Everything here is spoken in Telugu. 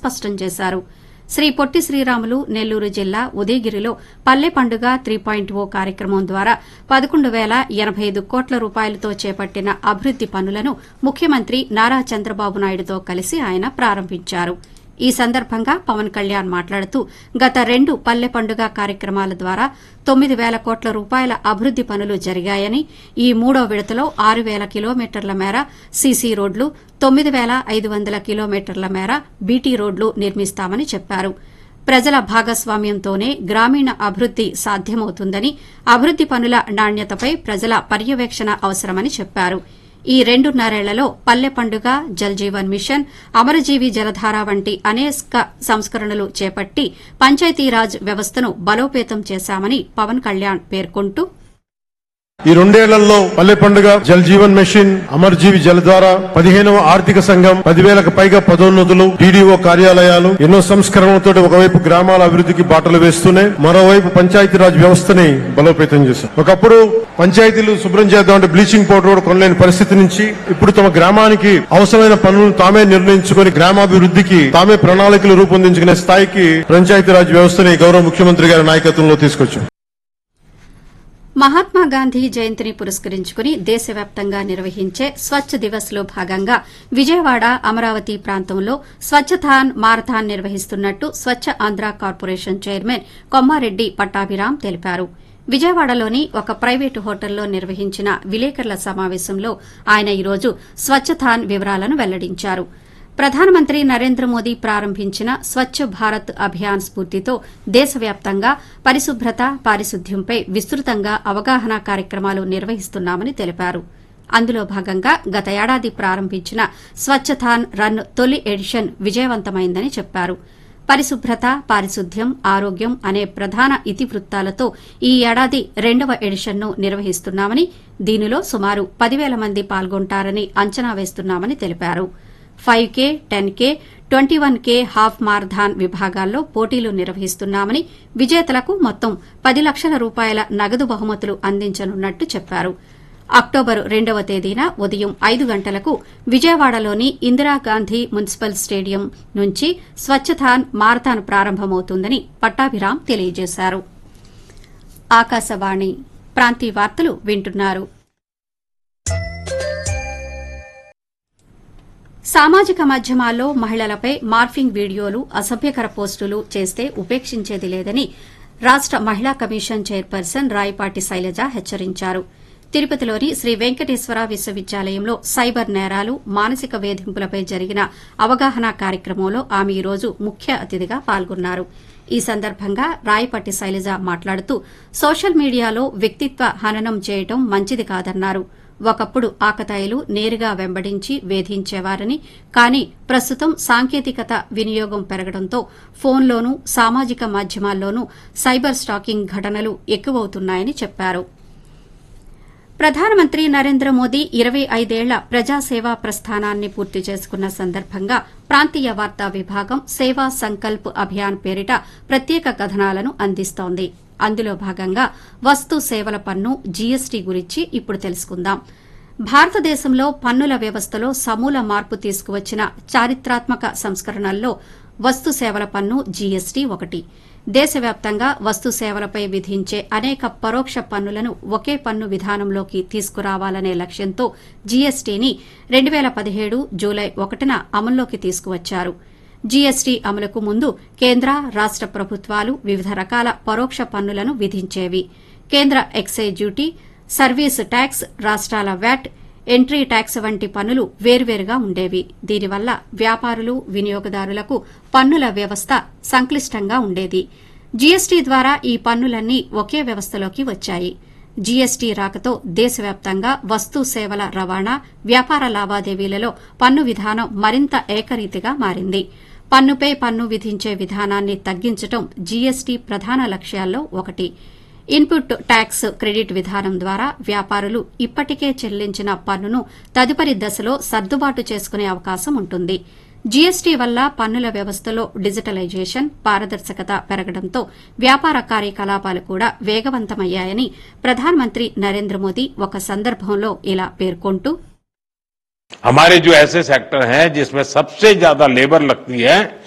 స్పష్టం చేశారు శ్రీ పొట్టి శ్రీరాములు నెల్లూరు జిల్లా ఉదయగిరిలో పల్లె పండుగ త్రీ పాయింట్ ఓ కార్యక్రమం ద్వారా పదకొండు వేల ఎనబై ఐదు కోట్ల రూపాయలతో చేపట్టిన అభివృద్ది పనులను ముఖ్యమంత్రి నారా చంద్రబాబు నాయుడుతో కలిసి ఆయన ప్రారంభించారు ఈ సందర్భంగా పవన్ కళ్యాణ్ మాట్లాడుతూ గత రెండు పల్లె పండుగ కార్యక్రమాల ద్వారా తొమ్మిది వేల కోట్ల రూపాయల అభివృద్ది పనులు జరిగాయని ఈ మూడో విడతలో ఆరు వేల కిలోమీటర్ల మేర సీసీ రోడ్లు తొమ్మిది వేల ఐదు వందల కిలోమీటర్ల మేర బీటీ రోడ్లు నిర్మిస్తామని చెప్పారు ప్రజల భాగస్వామ్యంతోనే గ్రామీణ అభివృద్ది సాధ్యమవుతుందని అభివృద్ది పనుల నాణ్యతపై ప్రజల పర్యవేక్షణ అవసరమని చెప్పారు ఈ రెండున్నరేళ్లలో పల్లె పండుగ జల్ జీవన్ మిషన్ అమరజీవి జలధార వంటి అనేక సంస్కరణలు చేపట్టి పంచాయతీరాజ్ వ్యవస్థను బలోపేతం చేశామని పవన్ కళ్యాణ్ పేర్కొంటూ ఈ రెండేళ్లలో పల్లె పండుగ జల్ జీవన్ మెషిన్ అమర్జీవి జలధార పదిహేనవ ఆర్థిక సంఘం పదివేలకు పైగా పదోన్నతులు డీడీఓ కార్యాలయాలు ఎన్నో సంస్కరణలతో ఒకవైపు గ్రామాల అభివృద్ధికి బాటలు వేస్తూనే మరోవైపు పంచాయతీరాజ్ వ్యవస్థని బలోపేతం చేశాం ఒకప్పుడు పంచాయతీలు శుభ్రం చేద్దాం అంటే బ్లీచింగ్ పౌడర్ కూడా కొనలేని పరిస్థితి నుంచి ఇప్పుడు తమ గ్రామానికి అవసరమైన పనులను తామే నిర్ణయించుకొని గ్రామాభివృద్ధికి తామే ప్రణాళికలు రూపొందించుకునే స్థాయికి పంచాయతీరాజ్ వ్యవస్థని గౌరవ ముఖ్యమంత్రి గారి నాయకత్వంలో తీసుకొచ్చాం మహాత్మా గాంధీ జయంతిని పురస్కరించుకుని దేశవ్యాప్తంగా నిర్వహించే స్వచ్ఛ దివస్ లో భాగంగా విజయవాడ అమరావతి ప్రాంతంలో స్వచ్ఛథాన్ మారథాన్ నిర్వహిస్తున్నట్టు స్వచ్ఛ ఆంధ్ర కార్పొరేషన్ చైర్మన్ కొమ్మారెడ్డి పట్టాభిరాం తెలిపారు విజయవాడలోని ఒక ప్రైవేటు హోటల్లో నిర్వహించిన విలేకరుల సమావేశంలో ఆయన ఈరోజు స్వచ్ఛథాన్ వివరాలను వెల్లడించారు ప్రధానమంత్రి నరేంద్ర మోదీ ప్రారంభించిన స్వచ్ఛ భారత్ అభియాన్ స్ఫూర్తితో దేశవ్యాప్తంగా పరిశుభ్రత పారిశుద్ధ్యంపై విస్తృతంగా అవగాహన కార్యక్రమాలు నిర్వహిస్తున్నామని తెలిపారు అందులో భాగంగా గత ఏడాది ప్రారంభించిన స్వచ్ఛథాన్ రన్ తొలి ఎడిషన్ విజయవంతమైందని చెప్పారు పరిశుభ్రత పారిశుద్ధ్యం ఆరోగ్యం అనే ప్రధాన ఇతివృత్తాలతో ఈ ఏడాది రెండవ ఎడిషన్ను నిర్వహిస్తున్నామని దీనిలో సుమారు పదివేల మంది పాల్గొంటారని అంచనా వేస్తున్నామని తెలిపారు five K ten K twenty one K half marathon విభాగాల్లో పోటీలు నిర్వహిస్తున్నామని విజేతలకు మొత్తం పది లక్షల రూపాయల నగదు బహుమతులు అందించనున్నట్టు చెప్పారు అక్టోబర్ రెండవ తేదీన ఉదయం ఐదు గంటలకు విజయవాడలోని ఇందిరాగాంధీ మున్సిపల్ స్టేడియం నుంచి స్వచ్ఛథాన్ మారథాన్ ప్రారంభమవుతుందని పట్టాభిరాం తెలియజేశారు ఆకాశవాణి ప్రాంతీయ వార్తలు వింటున్నారు సామాజిక మాధ్యమాల్లో మహిళలపై మార్ఫింగ్ వీడియోలు అసభ్యకర పోస్టులు చేస్తే ఉపేక్షించేది లేదని రాష్ట మహిళా కమిషన్ చైర్పర్సన్ రాయపాటి శైలజ హెచ్చరించారు తిరుపతిలోని శ్రీ వెంకటేశ్వర విశ్వవిద్యాలయంలో సైబర్ నేరాలు మానసిక వేధింపులపై జరిగిన అవగాహన కార్యక్రమంలో ఆమె ఈరోజు ముఖ్య అతిథిగా పాల్గొన్నారు ఈ సందర్భంగా రాయపాటి శైలజ మాట్లాడుతూ సోషల్ మీడియాలో వ్యక్తిత్వ హననం చేయడం మంచిది కాదన్నారు ఒకప్పుడు ఆకతాయిలు నేరుగా వెంబడించి వేధించేవారని కానీ ప్రస్తుతం సాంకేతికత వినియోగం పెరగడంతో ఫోన్లోనూ సామాజిక మాధ్యమాల్లోనూ సైబర్ స్టాకింగ్ ఘటనలు ఎక్కువవుతున్నాయని చెప్పారు ప్రధానమంత్రి నరేంద్ర మోదీ ఇరవై ఐదేళ్ల ప్రజాసేవా ప్రస్థానాన్ని పూర్తి చేసుకున్న సందర్భంగా ప్రాంతీయ వార్తా విభాగం సేవా సంకల్ప్ అభియాన్ పేరిట ప్రత్యేక కథనాలను అందిస్తోంది అందులో భాగంగా వస్తు సేవల పన్ను జీఎస్టీ గురించి ఇప్పుడు తెలుసుకుందాం భారతదేశంలో పన్నుల వ్యవస్థలో సమూల మార్పు తీసుకువచ్చిన చారిత్రాత్మక సంస్కరణల్లో వస్తు సేవల పన్ను జీఎస్టీ ఒకటి దేశవ్యాప్తంగా వస్తు సేవలపై విధించే అనేక పరోక్ష పన్నులను ఒకే పన్ను విధానంలోకి తీసుకురావాలనే లక్ష్యంతో జీఎస్టీని రెండు పేల పదిహేడు జూలై ఒకటిన అమల్లోకి తీసుకువచ్చారు జీఎస్టీ అమలుకు ముందు కేంద్ర రాష్ట ప్రభుత్వాలు వివిధ రకాల పరోక్ష పన్నులను విధించేవి కేంద్ర ఎక్సైజ్ డ్యూటీ సర్వీస్ ట్యాక్స్ రాష్ట్రాల వ్యాట్ ఎంట్రీ ట్యాక్స్ వంటి పన్నులు వేర్వేరుగా ఉండేవి దీనివల్ల వ్యాపారులు వినియోగదారులకు పన్నుల వ్యవస్థ సంక్లిష్టంగా ఉండేది జీఎస్టీ ద్వారా ఈ పన్నులన్నీ ఒకే వ్యవస్థలోకి వచ్చాయి జీఎస్టీ రాకతో దేశవ్యాప్తంగా వస్తు సేవల రవాణా వ్యాపార లావాదేవీలలో పన్ను విధానం మరింత ఏకరీతిగా మారింది పన్నుపై పన్ను విధించే విధానాన్ని తగ్గించడం జీఎస్టీ ప్రధాన లక్ష్యాల్లో ఒకటి ఇన్పుట్ ట్యాక్స్ క్రెడిట్ విధానం ద్వారా వ్యాపారులు ఇప్పటికే చెల్లించిన పన్నును తదుపరి దశలో సర్దుబాటు చేసుకునే అవకాశం ఉంటుంది జీఎస్టీ వల్ల పన్నుల వ్యవస్థలో డిజిటలైజేషన్ పారదర్శకత పెరగడంతో వ్యాపార కార్యకలాపాలు కూడా వేగవంతమయ్యాయని ప్రధానమంత్రి నరేంద్ర మోదీ ఒక సందర్భంలో ఇలా పేర్కొంటూ हमारे जो ऐसे सेक्टर हैं जिसमें सबसे ज्यादा लेबर लगती है